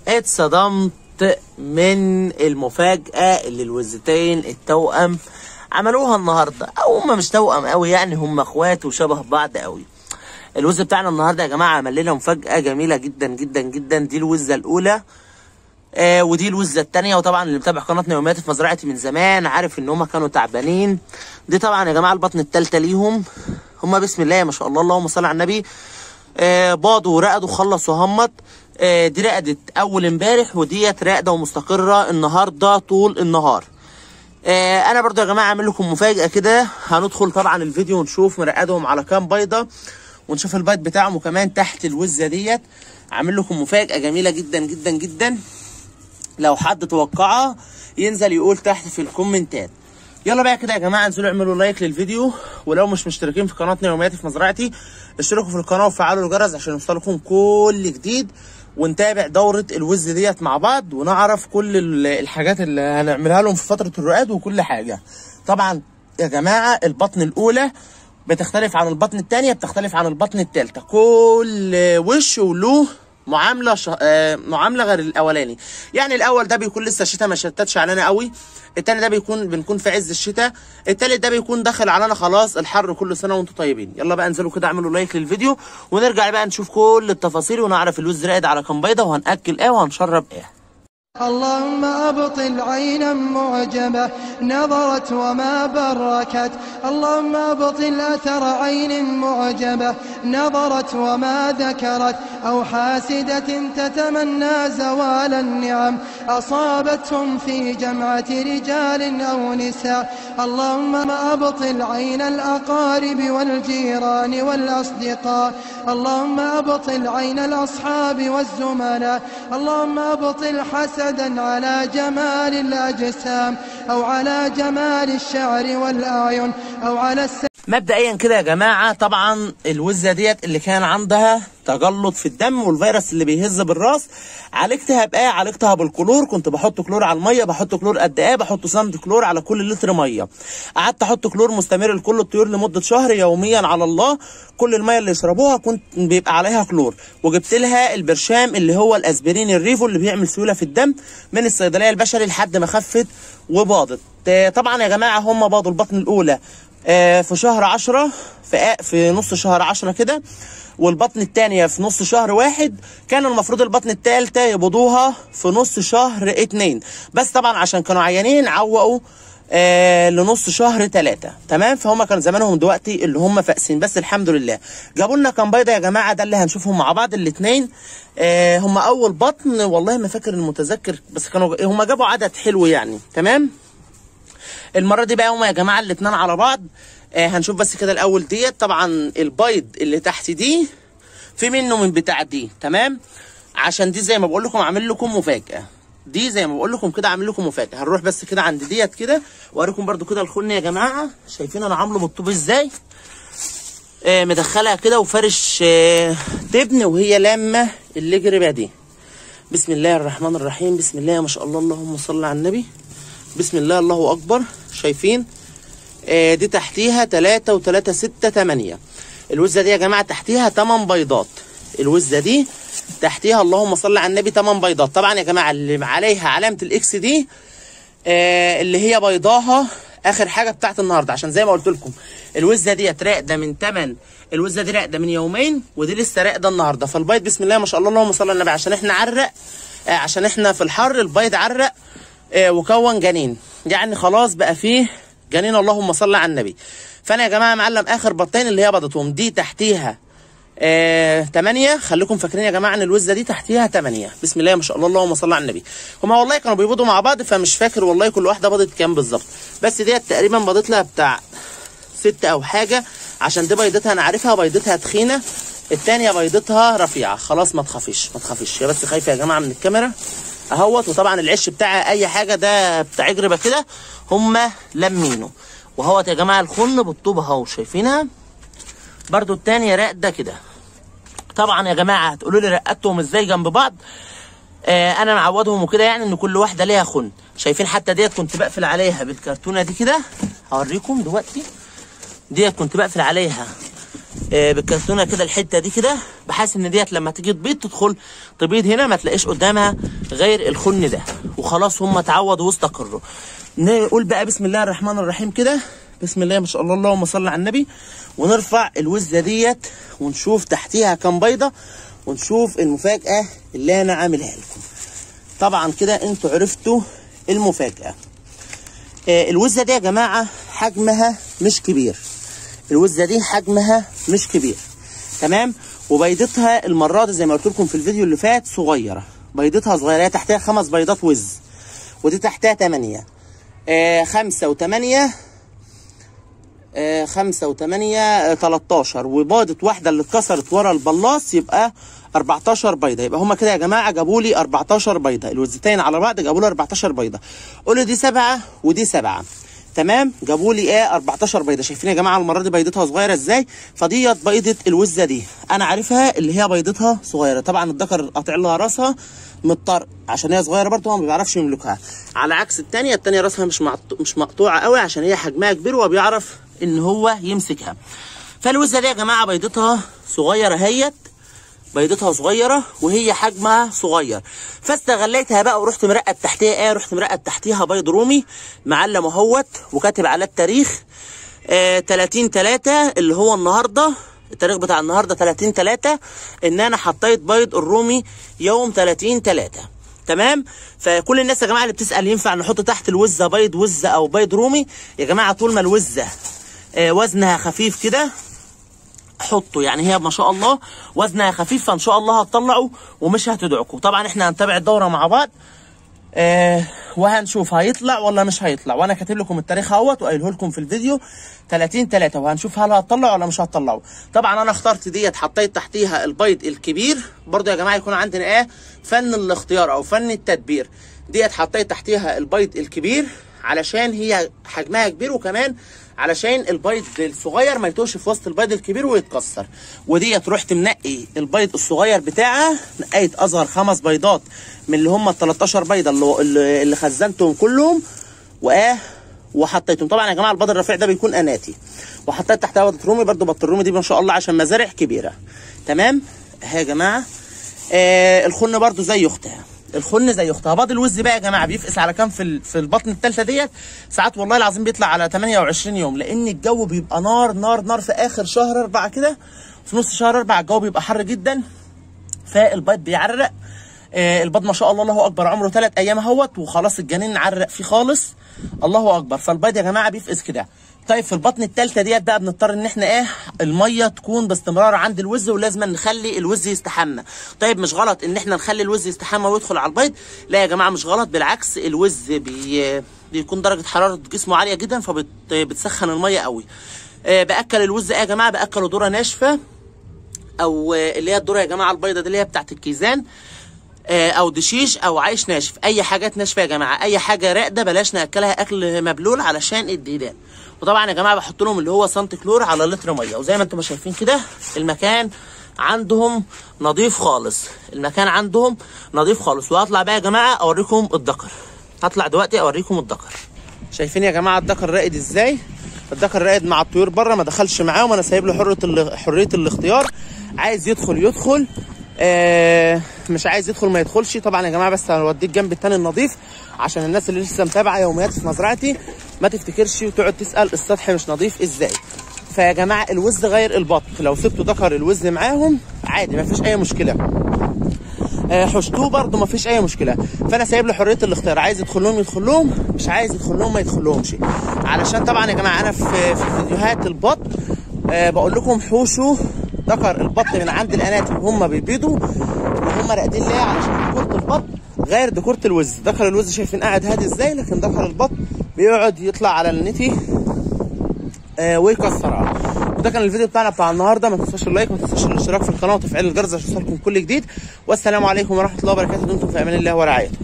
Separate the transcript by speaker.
Speaker 1: اتصدمت من المفاجأة اللي الوزتين التوأم عملوها النهاردة او هم مش توأم قوي يعني هم اخوات وشبه بعض قوي الوز بتاعنا النهارده يا جماعه عمل لنا مفاجاه جميله جدا جدا جدا دي الوزه الاولى آه ودي الوزه الثانيه وطبعا اللي متابع قناتنا يوميات في مزرعتي من زمان عارف ان هم كانوا تعبانين دي طبعا يا جماعه البطن الثالثه ليهم هم بسم الله ما شاء الله اللهم صل على النبي آه باضوا ورقدوا خلصوا همت آه دي رقدت اول امبارح وديت راقده ومستقره النهارده طول النهار آه انا برضو يا جماعه اعمل لكم مفاجاه كده هندخل طبعا الفيديو ونشوف مرقدهم على كام بيضه ونشوف البيض بتاعهم وكمان تحت الوزه ديت عامل لكم مفاجاه جميله جدا جدا جدا لو حد توقعها ينزل يقول تحت في الكومنتات يلا بقى كده يا جماعه انزلوا اعملوا لايك للفيديو ولو مش مشتركين في قناتنا يومياتي في مزرعتي اشتركوا في القناه وفعلوا الجرس عشان يوصلكم كل جديد ونتابع دورة الوز ديت مع بعض ونعرف كل ال- الحاجات اللي هنعملها لهم في فترة الرقاد وكل حاجة طبعا يا جماعة البطن الأولى بتختلف عن البطن الثانية بتختلف عن البطن الثالثة كل وش وله معامله ش... آه معامله غير الاولاني يعني الاول ده بيكون لسه الشتاء ما شتتش علينا قوي التاني ده بيكون بنكون في عز الشتاء التالت ده بيكون داخل علينا خلاص الحر كل سنه وانتم طيبين يلا بقى انزلوا كده اعملوا لايك للفيديو ونرجع بقى نشوف كل التفاصيل ونعرف الوز راقد على كام بيضه وهناكل ايه وهنشرب ايه
Speaker 2: اللهم أبطل عينا معجبة نظرت وما بركت اللهم أبطل أثر عين معجبة نظرت وما ذكرت أو حاسدة تتمنى زوال النعم أصابتهم في جمعة رجال أو نساء اللهم أبطل عين الأقارب والجيران والأصدقاء اللهم أبطل عين الأصحاب والزملاء اللهم أبطل حسدا على جمال الأجسام أو على جمال الشعر والأعين أو على الس...
Speaker 1: مبدئيا كده يا جماعه طبعا الوزه ديت اللي كان عندها تجلط في الدم والفيروس اللي بيهز بالراس عالجتها بايه عالجتها بالكلور كنت بحط كلور على الميه بحط كلور قد ايه بحط سنت كلور على كل لتر ميه قعدت احط كلور مستمر لكل الطيور لمده شهر يوميا على الله كل الميه اللي يشربوها كنت بيبقى عليها كلور وجبت لها البرشام اللي هو الاسبرين الريفو اللي بيعمل سيوله في الدم من الصيدليه البشري لحد ما خفت وباضت آه، طبعا يا جماعه هم باضوا البطن الاولى آه، في شهر عشرة في آ- في نص شهر عشرة كده والبطن الثانية في نص شهر واحد كان المفروض البطن الثالثة يبضوها في نص شهر اتنين بس طبعا عشان كانوا عيانين عوقوا آه لنص شهر ثلاثة تمام فهم كان زمانهم دلوقتي اللي هم فاقسين بس الحمد لله جابوا لنا كام بيضة يا جماعة ده اللي هنشوفهم مع بعض الاثنين آه هم أول بطن والله ما فاكر المتذكر بس كانوا هم جابوا عدد حلو يعني تمام المره دي بقى هما يا جماعه الاتنين على بعض آه هنشوف بس كده الاول ديت طبعا البيض اللي تحت دي في منه من بتاع دي تمام عشان دي زي ما بقول لكم عامل لكم مفاجاه دي زي ما بقول لكم كده عامل لكم مفاجاه هنروح بس كده عند ديت كده واوريكم برده كده الخن يا جماعه شايفين انا عامله بالطوب ازاي آه مدخلها كده وفرش آه تبن وهي لامه اللجربه دي بسم الله الرحمن الرحيم بسم الله ما شاء الله اللهم صل على النبي بسم الله الله اكبر شايفين آه دي تحتيها 3 و3 6 8 الوزه دي يا جماعه تحتيها 8 بيضات الوزه دي تحتيها اللهم صل على النبي 8 بيضات طبعا يا جماعه اللي عليها علامه الاكس دي آه اللي هي بيضاها اخر حاجه بتاعت النهارده عشان زي ما قلت لكم الوزه ديت راقده من 8 الوزه دي راقده من يومين ودي لسه راقده النهارده فالبيض بسم الله ما شاء الله اللهم صل على النبي عشان احنا عرق آه عشان احنا في الحر البيض عرق آه وكون جنين يعني خلاص بقى فيه جنين اللهم صل على النبي فانا يا جماعه معلم اخر بطين اللي هي بيضتهم دي تحتيها آه، 8 خليكم فاكرين يا جماعه ان الوزه دي تحتيها 8 بسم الله ما شاء الله اللهم صل على النبي هما والله كانوا بيبيضوا مع بعض فمش فاكر والله كل واحده بيضت كام بالظبط بس ديت تقريبا بيضت لها بتاع ست او حاجه عشان دي بيضتها انا عارفها بيضتها تخينه التانية بيضتها رفيعه خلاص ما تخافيش ما تخافيش هي بس خايفه يا جماعه من الكاميرا اهوت وطبعا العش بتاع اي حاجه ده بتاع عجربه كده هما لمينه وهوت يا جماعه الخن بالطوب اهو شايفينها برضو التانية راقده كده طبعا يا جماعه هتقولوا لي رقدتهم ازاي جنب بعض آه انا معودهم وكده يعني ان كل واحده ليها خن شايفين حتى ديت كنت بقفل عليها بالكرتونه دي كده هوريكم دلوقتي ديت كنت بقفل عليها آه، بالكرتونه كده الحته دي كده بحيث ان ديت لما تيجي تبيض تدخل تبيض هنا ما تلاقيش قدامها غير الخن ده وخلاص هم اتعودوا واستقروا نقول بقى بسم الله الرحمن الرحيم كده بسم الله ما شاء الله اللهم صل على النبي ونرفع الوزه ديت ونشوف تحتيها كام بيضه ونشوف المفاجاه اللي انا عاملها لكم طبعا كده انتوا عرفتوا المفاجاه آه، الوزه دي يا جماعه حجمها مش كبير الوزه دي حجمها مش كبير تمام وبيضتها المره دي زي ما قلت لكم في الفيديو اللي فات صغيره بيضتها صغيره هي تحتها خمس بيضات وز ودي تحتها تمانية آه خمسة وتمانية آه خمسة وتمانية آه 13 وبيضة واحدة اللي اتكسرت ورا البلاص يبقى 14 بيضة يبقى هما كده يا جماعة جابوا لي 14 بيضة الوزتين على بعض جابوا لي 14 بيضة قولوا دي سبعة ودي سبعة تمام جابوا لي ايه 14 بيضه شايفين يا جماعه المره دي بيضتها صغيره ازاي فديت بيضه الوزه دي انا عارفها اللي هي بيضتها صغيره طبعا الذكر قاطع لها راسها مضطر عشان هي صغيره برضه هو ما بيعرفش يملكها على عكس الثانيه الثانيه راسها مش مقطو... مش مقطوعه قوي عشان هي حجمها كبير وبيعرف ان هو يمسكها فالوزه دي يا جماعه بيضتها صغيره هيت بيضتها صغيرة وهي حجمها صغير فاستغليتها بقى ورحت مرقد تحتيها ايه رحت مرقد تحتيها بيض رومي معلم اهوت وكاتب على التاريخ آه 30 3 اللي هو النهارده التاريخ بتاع النهارده 30 3 ان انا حطيت بيض الرومي يوم 30 3 تمام فكل الناس يا جماعه اللي بتسال ينفع نحط تحت الوزه بيض وزه او بيض رومي يا جماعه طول ما الوزه آه وزنها خفيف كده حطوا يعني هي ما شاء الله وزنها خفيف فان شاء الله هتطلعوا ومش هتدعكوا طبعا احنا هنتابع الدوره مع بعض آه وهنشوف هيطلع ولا مش هيطلع وانا كاتب لكم التاريخ اهوت وقايله لكم في الفيديو 30 3 وهنشوف هل هتطلع ولا مش هتطلعوا طبعا انا اخترت ديت حطيت تحتيها البيض الكبير برضو يا جماعه يكون عندنا ايه فن الاختيار او فن التدبير ديت حطيت تحتيها البيض الكبير علشان هي حجمها كبير وكمان علشان البيض الصغير ما يتوش في وسط البيض الكبير ويتكسر وديت رحت منقي البيض الصغير بتاعها نقيت اصغر خمس بيضات من اللي هم ال 13 بيضه اللي, اللي خزنتهم كلهم واه وحطيتهم طبعا يا جماعه البيض الرفيع ده بيكون اناتي وحطيت تحتها بيضه رومي برده بيضه الرومي دي ما شاء الله عشان مزارع كبيره تمام اهي يا جماعه آه الخن برده زي اختها الخن زي اختها بيض الوز بقى يا جماعه بيفقس على كام في في البطن الثالثه ديت ساعات والله العظيم بيطلع على 28 يوم لان الجو بيبقى نار نار نار في اخر شهر اربعه كده في نص شهر اربعه الجو بيبقى حر جدا فالبيض بيعرق آه البيض ما شاء الله الله اكبر عمره ثلاث ايام اهوت وخلاص الجنين عرق فيه خالص الله اكبر فالبيض يا جماعه بيفقس كده طيب في البطن الثالثه ديت بقى بنضطر ان احنا ايه الميه تكون باستمرار عند الوز ولازم نخلي الوز يستحمى طيب مش غلط ان احنا نخلي الوز يستحمى ويدخل على البيض لا يا جماعه مش غلط بالعكس الوز بي بيكون درجه حراره جسمه عاليه جدا فبتسخن الميه قوي أه باكل الوز ايه يا جماعه باكله ذره ناشفه او اللي هي الذره يا جماعه البيضه دي اللي هي بتاعت الكيزان او دشيش او عيش ناشف اي حاجات ناشفه يا جماعه اي حاجه راقده بلاش ناكلها اكل مبلول علشان الديدان وطبعا يا جماعه بحط لهم اللي هو سنتي كلور على لتر ميه وزي ما انتم شايفين كده المكان عندهم نظيف خالص المكان عندهم نظيف خالص وهطلع بقى يا جماعه اوريكم الدكر هطلع دلوقتي اوريكم الدكر شايفين يا جماعه الدكر راقد ازاي الدكر راقد مع الطيور بره ما دخلش معاهم انا سايب له حريه حريه الاختيار عايز يدخل يدخل آه مش عايز يدخل ما يدخلش طبعا يا جماعه بس هنوديه الجنب التاني النظيف عشان الناس اللي لسه متابعه يوميات في مزرعتي ما تفتكرش وتقعد تسال السطح مش نظيف ازاي فيا جماعه الوز غير البط لو سبتوا ذكر الوز معاهم عادي ما فيش اي مشكله آه حشتوه برده ما فيش اي مشكله فانا سايب له حريه الاختيار عايز يدخل لهم يدخل لهم مش عايز يدخل لهم ما يدخل لهمش علشان طبعا يا جماعه انا في في فيديوهات البط آه بقول لكم حوشوا ذكر البط من عند الاناتي وهم بيبيضوا وهم راقدين ليه علشان دكوره البط غير دكوره الوز ذكر الوز شايفين قاعد هادي ازاي لكن ذكر البط بيقعد يطلع على النتي آه ويكسرها وده كان الفيديو بتاعنا بتاع النهارده ما تنساش اللايك ما تنساش الاشتراك في القناه وتفعيل الجرس عشان يوصلكم كل جديد والسلام عليكم ورحمه الله وبركاته دمتم في امان الله ورعايته